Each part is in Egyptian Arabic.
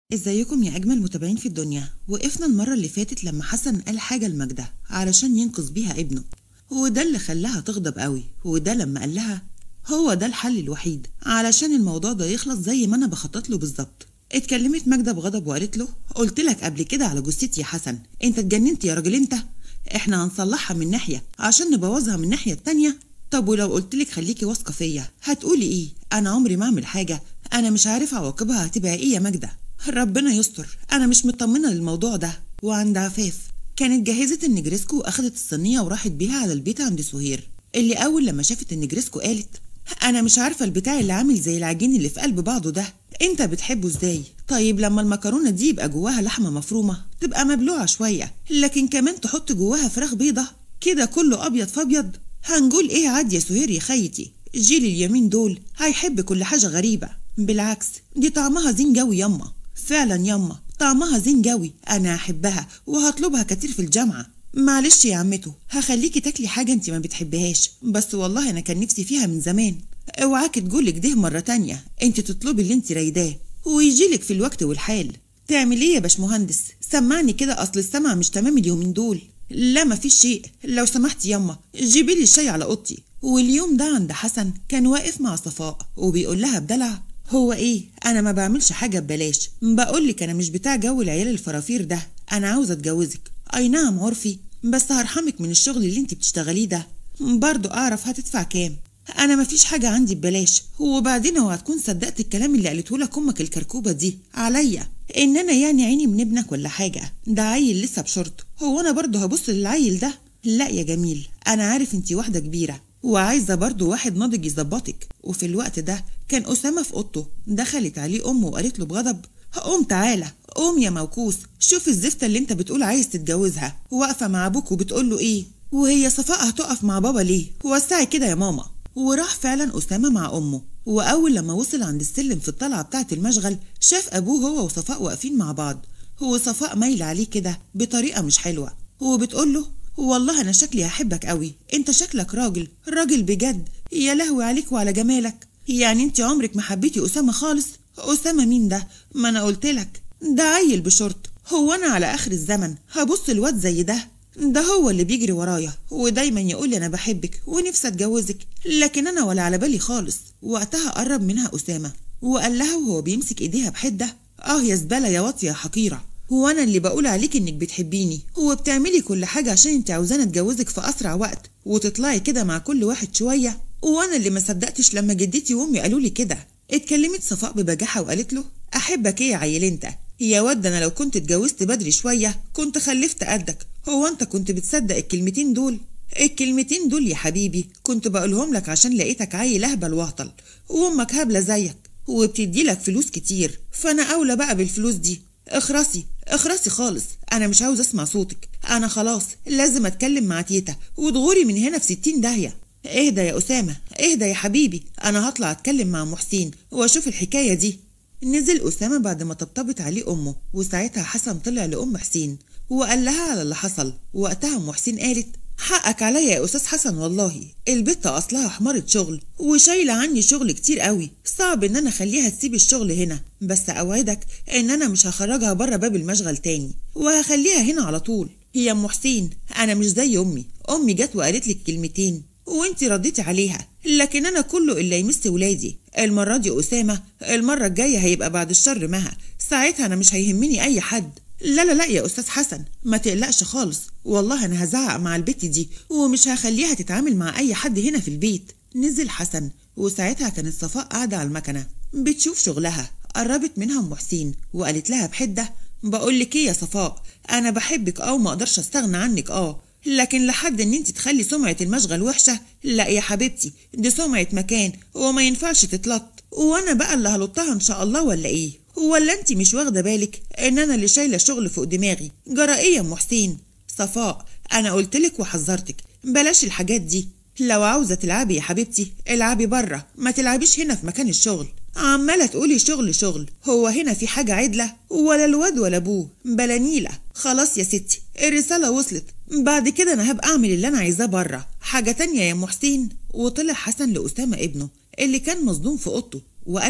ازيكم يا اجمل متابعين في الدنيا وقفنا المره اللي فاتت لما حسن قال حاجه لماجده علشان ينقذ بيها ابنه وده اللي خلاها تغضب قوي وده لما قال لها هو ده الحل الوحيد علشان الموضوع ده يخلص زي ما انا بخطط له بالظبط اتكلمت ماجده بغضب وقالت له قلت لك قبل كده على جثتي يا حسن انت اتجننت يا راجل انت احنا هنصلحها من ناحيه عشان نبوظها من الناحيه التانيه طب ولو قلت لك خليكي واثقه فيا هتقولي ايه انا عمري ما اعمل حاجه انا مش عارفه عواقبها هتبقى ايه يا ماجده ربنا يستر انا مش مطمنه للموضوع ده وعند عفاف كانت جهزت النجريسكو واخدت الصينيه وراحت بيها على البيت عند سهير اللي اول لما شافت النجريسكو قالت انا مش عارفه البتاع اللي عامل زي العجين اللي في قلب بعضه ده انت بتحبه ازاي طيب لما المكرونه دي يبقى جواها لحمه مفرومه تبقى مبلوعه شويه لكن كمان تحط جواها فراخ بيضه كده كله ابيض فابيض هنقول ايه عاد يا سهير يا خيتي جيل اليمين دول هيحب كل حاجه غريبه بالعكس دي طعمها زين جوي يما فعلا يما طعمها زين جوي انا احبها وهطلبها كتير في الجامعه معلش يا عمته هخليكي تاكلي حاجه انت ما بتحبهاش بس والله انا كان نفسي فيها من زمان اوعاكي تقولي كده مره تانية انت تطلبي اللي انت رايداه ويجيلك في الوقت والحال تعمل ايه يا باشمهندس سمعني كده اصل السمع مش تمام اليومين دول لا مفيش شيء لو سمحت يما جيبي لي الشاي على اوضتي واليوم ده عند حسن كان واقف مع صفاء وبيقول لها بدلع هو ايه انا ما بعملش حاجه ببلاش بقولك انا مش بتاع جو العيال الفرافير ده انا عاوزه اتجوزك اي نعم عرفي بس هرحمك من الشغل اللي انت بتشتغليه ده برضو اعرف هتدفع كام انا مفيش حاجه عندي ببلاش وبعدين هو هتكون صدقت الكلام اللي قالته لك امك الكركوبه دي عليا ان انا يعني عيني من ابنك ولا حاجه ده عيل لسه بشرط هو انا برضه هبص للعيل ده لا يا جميل انا عارف انتي واحده كبيره وعايزه برضه واحد ناضج يظبطك وفي الوقت ده كان اسامه في اوضته دخلت عليه امه وقالت له بغضب قوم تعالى قوم يا موكوس شوف الزفته اللي انت بتقول عايز تتجوزها واقفه مع ابوك وبتقول له ايه وهي صفاء هتقف مع بابا ليه وسعي كده يا ماما وراح فعلا أسامة مع أمه وأول لما وصل عند السلم في الطلعة بتاعة المشغل شاف أبوه هو وصفاء واقفين مع بعض هو صفاء مايلة عليه كده بطريقة مش حلوة وبتقول له والله أنا شكلي هحبك قوي أنت شكلك راجل راجل بجد يا لهوي عليك وعلى جمالك يعني أنت عمرك ما حبيتي أسامة خالص أسامة مين ده ما أنا قلتلك ده عيل بشرط هو أنا على آخر الزمن هبص الواد زي ده ده هو اللي بيجري ورايا ودايما يقول لي انا بحبك ونفسي اتجوزك لكن انا ولا على بالي خالص وقتها قرب منها اسامه وقال لها وهو بيمسك ايديها بحده اه يا زباله يا واطيه يا حقيره هو انا اللي بقول عليك انك بتحبيني وبتعملي كل حاجه عشان انت عاوزاني اتجوزك في اسرع وقت وتطلعي كده مع كل واحد شويه وانا اللي ما صدقتش لما جدتي وامي قالوا لي كده اتكلمت صفاء ببجاحه وقالت له احبك ايه يا عيل انت يا ود انا لو كنت اتجوزت بدري شويه كنت خلفت قدك هو انت كنت بتصدق الكلمتين دول الكلمتين دول يا حبيبي كنت بقولهم لك عشان لقيتك عيل اهبل واهطل وامك هبله زيك وبتدي لك فلوس كتير فانا اولى بقى بالفلوس دي اخرسي اخرسي خالص انا مش عاوز اسمع صوتك انا خلاص لازم اتكلم مع تيتا وتغوري من هنا في ستين داهيه اهدى يا اسامه اهدى يا حبيبي انا هطلع اتكلم مع محسين واشوف الحكايه دي نزل أسامة بعد ما طبطبت عليه أمه وساعتها حسن طلع لأم حسين وقال لها على اللي حصل وقتها أم حسين قالت حقك عليا يا أستاذ حسن والله البت أصلها حمارة شغل وشايلة عني شغل كتير قوي صعب إن أنا أخليها تسيب الشغل هنا بس أوعدك إن أنا مش هخرجها بره باب المشغل تاني وهخليها هنا على طول يا أم حسين أنا مش زي أمي أمي جت وقالت لك كلمتين وانتي رديتي عليها لكن انا كله الا يمس ولادي المره دي اسامه المره الجايه هيبقى بعد الشر مها ساعتها انا مش هيهمني اي حد لا لا لا يا استاذ حسن ما تقلقش خالص والله انا هزعق مع البت دي ومش هخليها تتعامل مع اي حد هنا في البيت نزل حسن وساعتها كانت صفاء قاعده على المكنه بتشوف شغلها قربت منها ام حسين وقالت لها بحده بقول لك ايه يا صفاء انا بحبك اه وما اقدرش استغنى عنك اه لكن لحد ان انت تخلي سمعة المشغل وحشة لا يا حبيبتي دي سمعة مكان وما ينفعش تتلط وانا بقى اللي هلطها ان شاء الله ولا ايه ولا انت مش واخدة بالك ان انا اللي شايلة الشغل فوق دماغي جرى ايه يا ام حسين صفاء انا قلتلك وحذرتك بلاش الحاجات دي لو عاوزة تلعبي يا حبيبتي العبي بره ما تلعبيش هنا في مكان الشغل عمالة تقولي شغل شغل هو هنا في حاجة عدلة ولا الواد ولا أبوه بلا نيلة خلاص يا ستي الرسالة وصلت بعد كده أنا هبقى أعمل اللي أنا عايزاه بره حاجة تانية يا أم حسين وطلع حسن لأسامة ابنه اللي كان مصدوم في أوضته وقال له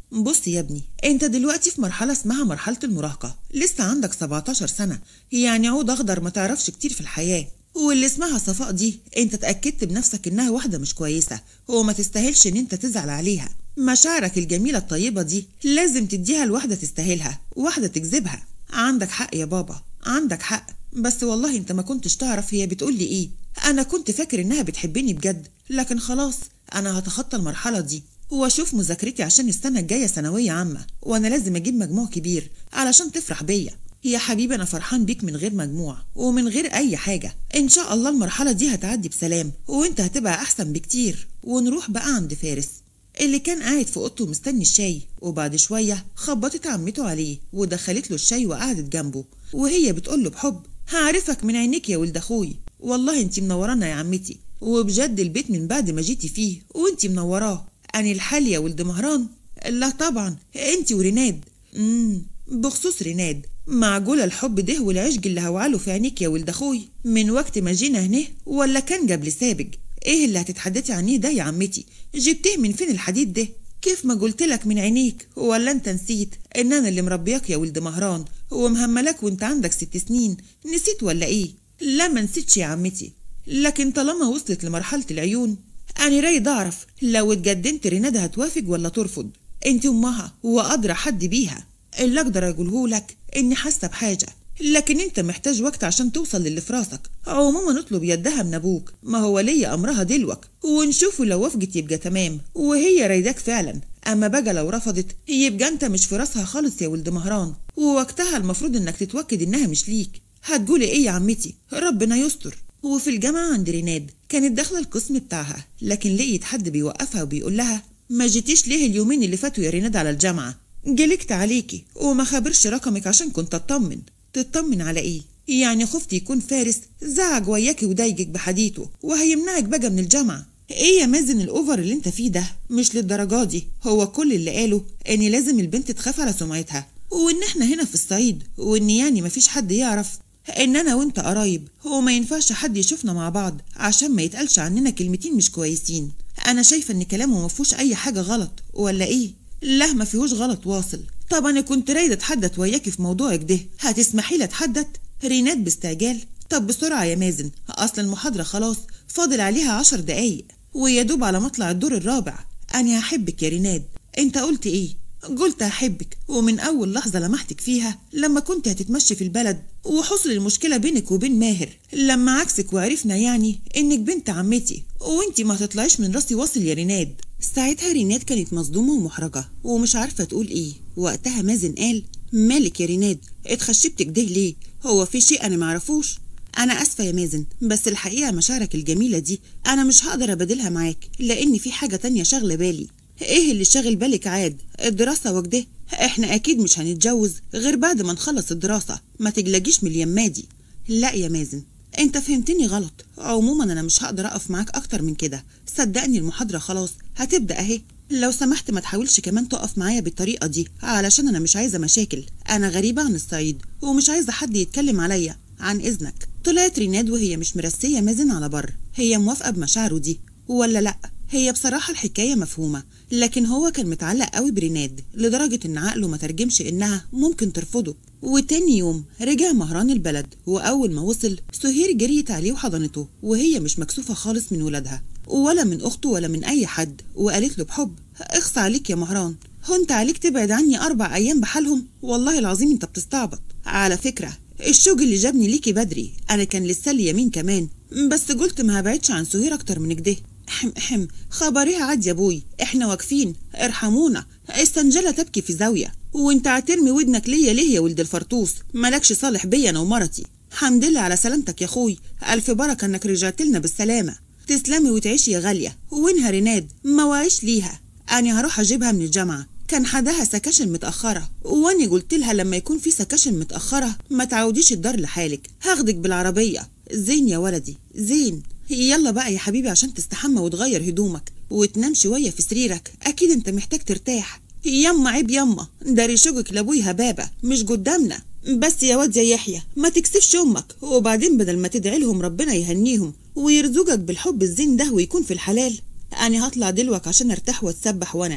بص يا ابني انت دلوقتي في مرحلة اسمها مرحلة المراهقة لسه عندك 17 سنة يعني عود اخضر ما تعرفش كتير في الحياة واللي اسمها صفاء دي انت اتأكدت بنفسك انها واحدة مش كويسة وما تستاهلش ان انت تزعل عليها مشاعرك الجميلة الطيبة دي لازم تديها لواحدة تستاهلها واحدة تجذبها عندك حق يا بابا عندك حق بس والله انت ما كنتش تعرف هي بتقول لي ايه انا كنت فاكر انها بتحبني بجد لكن خلاص انا هتخطى المرحلة دي واشوف مذاكرتي عشان السنة الجاية ثانوية عامة وانا لازم اجيب مجموع كبير علشان تفرح بيا يا حبيبي انا فرحان بيك من غير مجموع ومن غير اي حاجة ان شاء الله المرحلة دي هتعدي بسلام وانت هتبقى احسن بكتير ونروح بقى عند فارس اللي كان قاعد في اوضته مستني الشاي وبعد شوية خبطت عمته عليه ودخلت له الشاي وقعدت جنبه وهي بتقول له بحب هعرفك من عينيك يا ولد اخوي والله انتي منورانا يا عمتي وبجد البيت من بعد ما جيتي فيه وانتي منوراه أني الحال يا ولد مهران لا طبعا انتي وريناد امم بخصوص ريناد معقول الحب ده والعشق اللي هوعله في عينيك يا ولد اخوي من وقت ما جينا هنا ولا كان قبل سابق ايه اللي هتتحدثي عنيه ده يا عمتي جبتيه من فين الحديد ده كيف ما قلت لك من عينيك ولا انت نسيت ان انا اللي مربياك يا ولد مهران ومهملك وانت عندك ست سنين نسيت ولا ايه لا ما نسيتش يا عمتي لكن طالما وصلت لمرحلة العيون أنا رايد أعرف لو اتجدنت ريناد هتوافق ولا ترفض انت أمها وأدرى حد بيها اللي أقدر أقوله لك إني حاسة بحاجة لكن انت محتاج وقت عشان توصل للي في راسك عموما نطلب يدها من ابوك ما هو ليا امرها دلوك ونشوفه لو وافقت يبقى تمام وهي رايداك فعلا اما بقى لو رفضت يبقى انت مش في راسها خالص يا ولد مهران ووقتها المفروض انك تتوكد انها مش ليك هتقولي ايه يا عمتي ربنا يستر وفي الجامعة عند ريناد كانت داخلة القسم بتاعها لكن لقيت حد بيوقفها وبيقول لها ما جيتيش ليه اليومين اللي فاتوا يا ريناد على الجامعة جلكت عليكي وما خبرش رقمك عشان كنت اطمن تطمن على ايه يعني خفت يكون فارس زعج وياكي وضايقك بحديثه وهيمنعك بقى من الجامعة ايه يا مازن الاوفر اللي انت فيه ده مش للدرجة دي هو كل اللي قاله ان لازم البنت تخاف على سمعتها وان احنا هنا في الصعيد وان يعني مفيش حد يعرف ان انا وانت قرايب هو ما ينفعش حد يشوفنا مع بعض عشان ما يتقالش عننا كلمتين مش كويسين انا شايفه ان كلامه ما فيهوش اي حاجه غلط ولا ايه لا ما فيهوش غلط واصل طب انا كنت رايده اتحدث وياكي في موضوعك ده هتسمحي لي اتحدث رينات باستعجال طب بسرعه يا مازن اصل المحاضره خلاص فاضل عليها عشر دقايق ويا دوب على مطلع الدور الرابع انا هحبك يا ريناد انت قلت ايه قلت أحبك ومن أول لحظة لمحتك فيها لما كنت هتتمشي في البلد وحصل المشكلة بينك وبين ماهر لما عكسك وعرفنا يعني إنك بنت عمتي وإنتي ما تطلعيش من راسي واصل يا ريناد ساعتها ريناد كانت مصدومة ومحرجة ومش عارفة تقول إيه وقتها مازن قال مالك يا ريناد اتخشبت كده ليه هو في شيء أنا معرفوش أنا آسفة يا مازن بس الحقيقة مشاعرك الجميلة دي أنا مش هقدر أبادلها معاك لأن في حاجة تانية شاغلة بالي ايه اللي شاغل بالك عاد الدراسة وكده احنا اكيد مش هنتجوز غير بعد ما نخلص الدراسة ما تجلجيش من اليمة دي لا يا مازن انت فهمتني غلط عموما انا مش هقدر اقف معاك اكتر من كده صدقني المحاضرة خلاص هتبدأ اهي لو سمحت ما تحاولش كمان تقف معايا بالطريقة دي علشان انا مش عايزة مشاكل انا غريبة عن الصعيد ومش عايزة حد يتكلم عليا عن اذنك طلعت ريناد وهي مش مرسية مازن على بر هي موافقة بمشاعره دي ولا لأ هي بصراحة الحكاية مفهومة لكن هو كان متعلق قوي بريناد لدرجة إن عقله ما ترجمش إنها ممكن ترفضه وتاني يوم رجع مهران البلد وأول ما وصل سهير جريت عليه وحضنته وهي مش مكسوفة خالص من ولادها ولا من أخته ولا من أي حد وقالت له بحب اخص عليك يا مهران هو انت عليك تبعد عني أربع أيام بحالهم والله العظيم انت بتستعبط على فكرة الشوق اللي جابني ليكي بدري أنا كان لسه لي يمين كمان بس قلت ما هبعدش عن سهير أكتر من كده احم احم خبريها عاد يا ابوي احنا واقفين ارحمونا استنجلة تبكي في زاوية وانت هترمي ودنك ليا ليه يا ولد الفرطوس مالكش صالح بيا انا ومرتي حمد لله على سلامتك يا اخوي الف بركة انك رجعت لنا بالسلامة تسلمي وتعيشي يا غالية وينها ريناد ما واعيش ليها انا هروح اجيبها من الجامعة كان حداها سكاشن متأخرة واني قلت لها لما يكون في سكاشن متأخرة ما تعوديش الدار لحالك هاخدك بالعربية زين يا ولدي زين يلا بقى يا حبيبي عشان تستحمى وتغير هدومك وتنام شوية في سريرك أكيد أنت محتاج ترتاح يما عيب يما ده ريشوجك لأبوي هبابة مش قدامنا بس يا واد يا يحيى ما تكسفش أمك وبعدين بدل ما تدعي لهم ربنا يهنيهم ويرزقك بالحب الزين ده ويكون في الحلال أنا هطلع دلوك عشان أرتاح وأتسبح وأنعس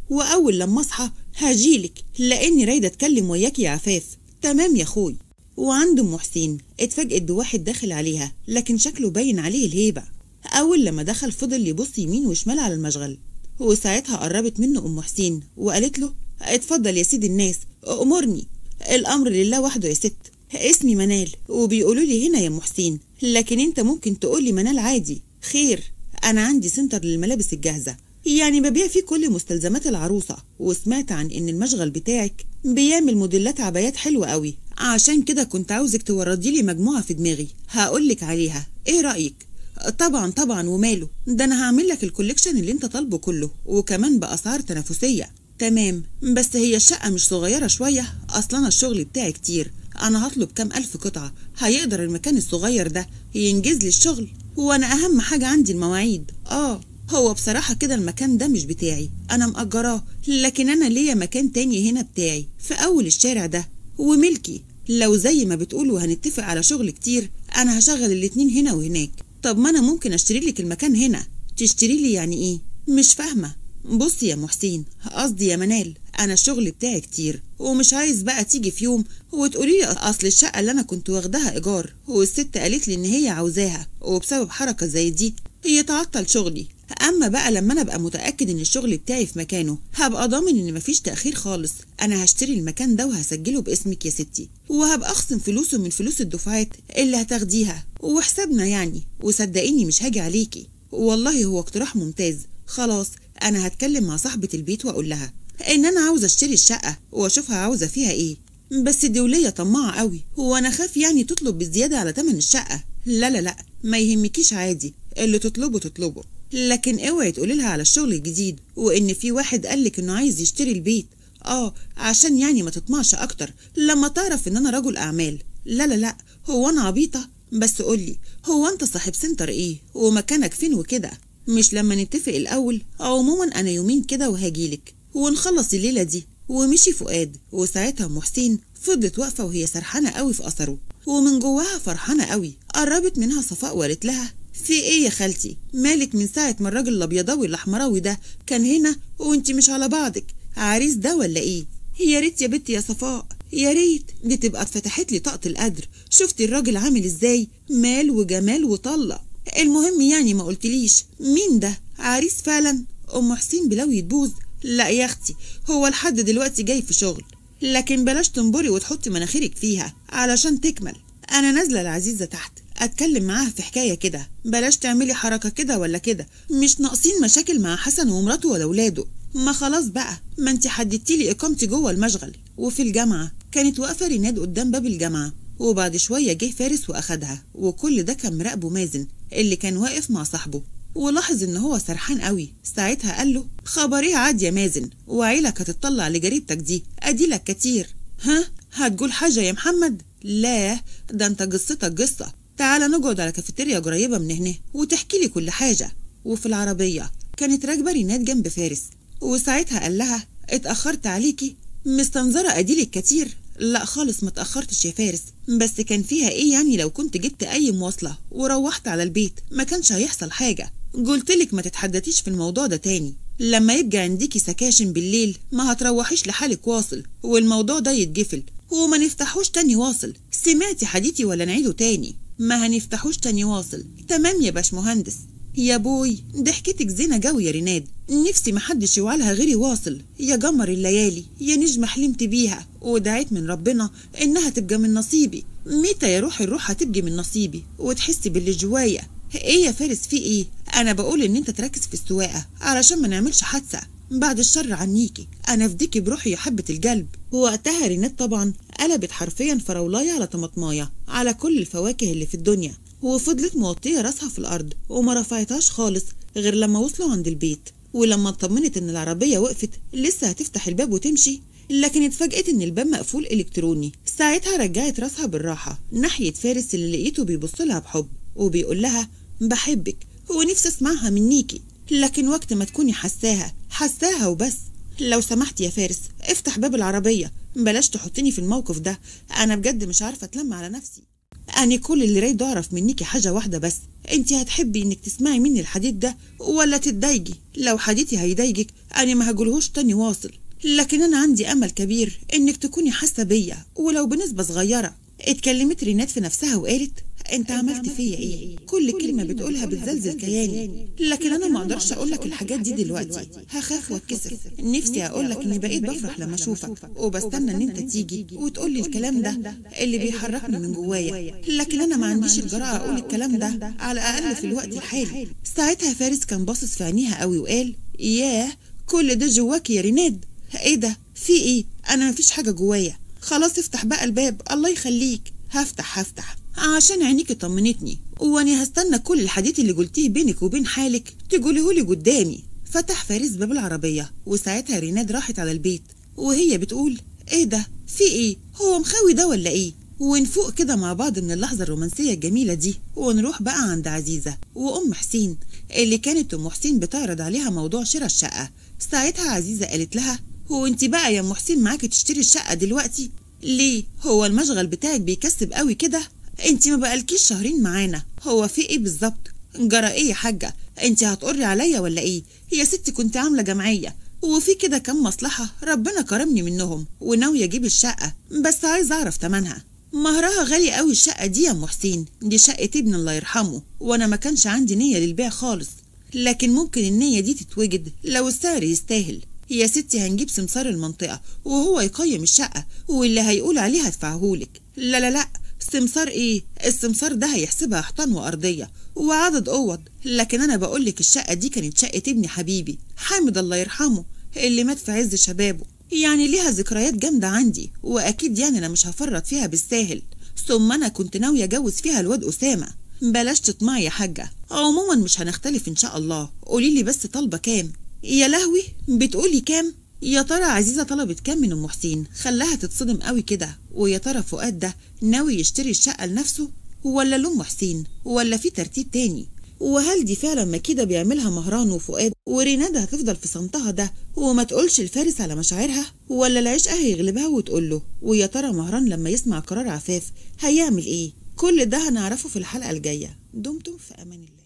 واول لما اصحى هجيلك لاني رايده اتكلم وياك يا عفاف تمام يا اخوي وعند ام حسين اتفاجئت بواحد داخل عليها لكن شكله باين عليه الهيبه اول لما دخل فضل يبص يمين وشمال على المشغل وساعتها قربت منه ام حسين وقالت له اتفضل يا سيدي الناس امرني الامر لله وحده يا ست اسمي منال وبيقولوا لي هنا يا ام حسين لكن انت ممكن تقول لي منال عادي خير انا عندي سنتر للملابس الجاهزه يعني ببيع فيه كل مستلزمات العروسه وسمعت عن ان المشغل بتاعك بيعمل موديلات عبايات حلوه قوي عشان كده كنت عاوزك توردي لي مجموعه في دماغي هقولك عليها ايه رايك طبعا طبعا وماله ده انا هعمل لك الكوليكشن اللي انت طالبه كله وكمان باسعار تنافسيه تمام بس هي الشقه مش صغيره شويه اصلا الشغل بتاعي كتير انا هطلب كام الف قطعه هيقدر المكان الصغير ده ينجز لي الشغل وانا اهم حاجه عندي المواعيد اه هو بصراحة كده المكان ده مش بتاعي أنا مأجراه لكن أنا ليا مكان تاني هنا بتاعي في أول الشارع ده وملكي لو زي ما بتقولوا هنتفق على شغل كتير أنا هشغل الاتنين هنا وهناك طب ما أنا ممكن أشتري لك المكان هنا تشتري لي يعني إيه مش فاهمة بصي يا محسين قصدي يا منال انا الشغل بتاعي كتير ومش عايز بقى تيجي في يوم وتقولي لي اصل الشقه اللي انا كنت واخداها ايجار والست قالت لي ان هي عاوزاها وبسبب حركه زي دي يتعطل شغلي اما بقى لما انا ابقى متاكد ان الشغل بتاعي في مكانه هبقى ضامن ان مفيش تاخير خالص انا هشتري المكان ده وهسجله باسمك يا ستي وهبقى اخصم فلوسه من فلوس الدفعات اللي هتاخديها وحسابنا يعني وصدقيني مش هاجي عليكي والله هو اقتراح ممتاز خلاص انا هتكلم مع صاحبه البيت واقول لها ان انا عاوزه اشتري الشقه واشوفها عاوزه فيها ايه بس دي وليه طماعه قوي هو انا خاف يعني تطلب بزياده على تمن الشقه لا لا لا ما يهمكيش عادي اللي تطلبه تطلبه لكن اوعي تقولي لها على الشغل الجديد وان في واحد قالك انه عايز يشتري البيت اه عشان يعني ما تطمعش اكتر لما تعرف ان انا رجل اعمال لا لا لا هو انا عبيطه بس قولي هو انت صاحب سنتر ايه ومكانك فين وكده مش لما نتفق الاول عموما انا يومين كده وهاجيلك ونخلص الليله دي ومشي فؤاد وساعتها ام حسين فضلت واقفه وهي سرحانه قوي في اثره ومن جواها فرحانه قوي قربت منها صفاء وقالت لها في ايه يا خالتي مالك من ساعه ما الراجل الابيضاوي الاحمراوي ده كان هنا وانت مش على بعضك عريس ده ولا ايه يا ريت يا بنتي يا صفاء يا ريت دي تبقى اتفتحت لي طاقه القدر شفتي الراجل عامل ازاي مال وجمال وطلة المهم يعني ما قلتليش مين ده عريس فعلا ام حسين بلوي تبوظ لا يا اختي هو لحد دلوقتي جاي في شغل لكن بلاش تنبري وتحطي مناخيرك فيها علشان تكمل انا نازله العزيزه تحت اتكلم معاها في حكايه كده بلاش تعملي حركه كده ولا كده مش ناقصين مشاكل مع حسن ومراته ولا ولاده ما خلاص بقى ما انت حددتي لي اقامتي جوه المشغل وفي الجامعه كانت واقفه ريناد قدام باب الجامعه وبعد شويه جه فارس واخدها وكل ده كان مراقبه مازن اللي كان واقف مع صاحبه ولاحظ ان هو سرحان قوي ساعتها قال له خبريه عادي يا مازن وعيلك هتطلع لجريدتك دي اديلك كتير ها هتقول حاجه يا محمد لا ده انت قصتك قصه تعالى نقعد على كافيتيريا قريبه من هنا وتحكي لي كل حاجه وفي العربيه كانت راكبه ريناد جنب فارس وساعتها قال لها اتاخرت عليكي مستنظره اديلك كتير لا خالص ما تأخرتش يا فارس بس كان فيها ايه يعني لو كنت جبت اي مواصلة وروحت على البيت ما كانش هيحصل حاجة قلتلك ما تتحدثيش في الموضوع ده تاني لما يبقى عنديكي سكاشن بالليل ما هتروحيش لحالك واصل والموضوع ده يتجفل وما نفتحوش تاني واصل سمعتي حديثي ولا نعيده تاني ما هنفتحوش تاني واصل تمام يا باشمهندس يا بوي ضحكتك زينة جوي يا ريناد نفسي محدش يوعلها غيري واصل يا جمر الليالي يا نجمة حلمت بيها ودعيت من ربنا إنها تبقى من نصيبي متى يا روحي الروح هتبقي من نصيبي وتحسي باللي جوايا ايه يا فارس في ايه انا بقول ان انت تركز في السواقه علشان ما نعملش حادثه بعد الشر عنيكي انا افديكي بروحي يا حبه القلب وقتها رينات طبعا قلبت حرفيا فراولايه على طماطمايه على كل الفواكه اللي في الدنيا وفضلت موطيه راسها في الارض وما رفعتهاش خالص غير لما وصلوا عند البيت ولما اطمنت ان العربيه وقفت لسه هتفتح الباب وتمشي لكن اتفاجئت ان الباب مقفول الكتروني ساعتها رجعت راسها بالراحه ناحيه فارس اللي لقيته بيبص لها بحب وبيقول لها بحبك ونفسي اسمعها منيكي لكن وقت ما تكوني حساها حساها وبس لو سمحت يا فارس افتح باب العربية بلاش تحطني في الموقف ده أنا بجد مش عارفة أتلم على نفسي انا كل اللي رايد اعرف منيكي حاجه واحده بس انت هتحبي انك تسمعي مني الحديث ده ولا تتضايقي لو حديثي هيضايقك انا ما هقولهوش تاني واصل لكن انا عندي امل كبير انك تكوني حاسه بيا ولو بنسبه صغيره اتكلمت رينات في نفسها وقالت انت عملت فيا ايه كل كلمه بتقولها بتزلزل كياني لكن انا ما اقدرش اقول لك الحاجات دي دلوقتي هخاف واتكسف نفسي اقول لك اني بقيت بفرح لما اشوفك وبستنى ان انت تيجي وتقول لي الكلام ده اللي بيحركني من جوايا لكن انا ما عنديش الجرأه اقول الكلام ده على الاقل في الوقت الحالي ساعتها فارس كان باصص في عينيها قوي وقال ياه كل ده جواكي يا ريناد ايه ده في ايه انا مفيش حاجه جوايا خلاص افتح بقى الباب الله يخليك هفتح هفتح عشان عينيك طمنتني وانا هستنى كل الحديث اللي قلتيه بينك وبين حالك تقوليهولي قدامي فتح فارس باب العربية وساعتها ريناد راحت على البيت وهي بتقول ايه ده في ايه هو مخاوي ده ولا ايه ونفوق كده مع بعض من اللحظة الرومانسية الجميلة دي ونروح بقى عند عزيزة وأم حسين اللي كانت أم حسين بتعرض عليها موضوع شراء الشقة ساعتها عزيزة قالت لها هو انت بقى يا ام حسين معاكي تشتري الشقة دلوقتي ليه هو المشغل بتاعك بيكسب قوي كده انت ما بقالكيش شهرين معانا هو في ايه بالظبط جرى ايه يا حاجه انت هتقري عليا ولا ايه يا ستي كنت عامله جمعيه وفي كده كام مصلحه ربنا كرمني منهم وناويه اجيب الشقه بس عايز اعرف تمنها مهرها غالي قوي الشقه دي يا ام حسين دي شقه ابن الله يرحمه وانا ما كانش عندي نيه للبيع خالص لكن ممكن النيه دي تتوجد لو السعر يستاهل يا ستي هنجيب سمسار المنطقة وهو يقيم الشقة واللي هيقول عليها هدفعهولك لا لا لا سمسار ايه السمسار ده هيحسبها حيطان وارضية وعدد اوض لكن انا بقولك الشقة دي كانت شقة ابني حبيبي حامد الله يرحمه اللي مات في عز شبابه يعني ليها ذكريات جامدة عندي واكيد يعني انا مش هفرط فيها بالساهل ثم انا كنت ناوية اجوز فيها الواد اسامة بلاش تطمعي يا حاجة عموما مش هنختلف ان شاء الله قوليلي بس طالبة كام يا لهوي بتقولي كام يا ترى عزيزة طلبت كام من أم حسين خلاها تتصدم قوي كده ويا ترى فؤاد ده ناوي يشتري الشقة لنفسه ولا لأم حسين ولا في ترتيب تاني وهل دي فعلا مكيدة بيعملها مهران وفؤاد وريناد هتفضل في صمتها ده وما تقولش الفارس على مشاعرها ولا العشق هيغلبها وتقول له ويا ترى مهران لما يسمع قرار عفاف هيعمل ايه كل ده هنعرفه في الحلقة الجاية دمتم في أمان الله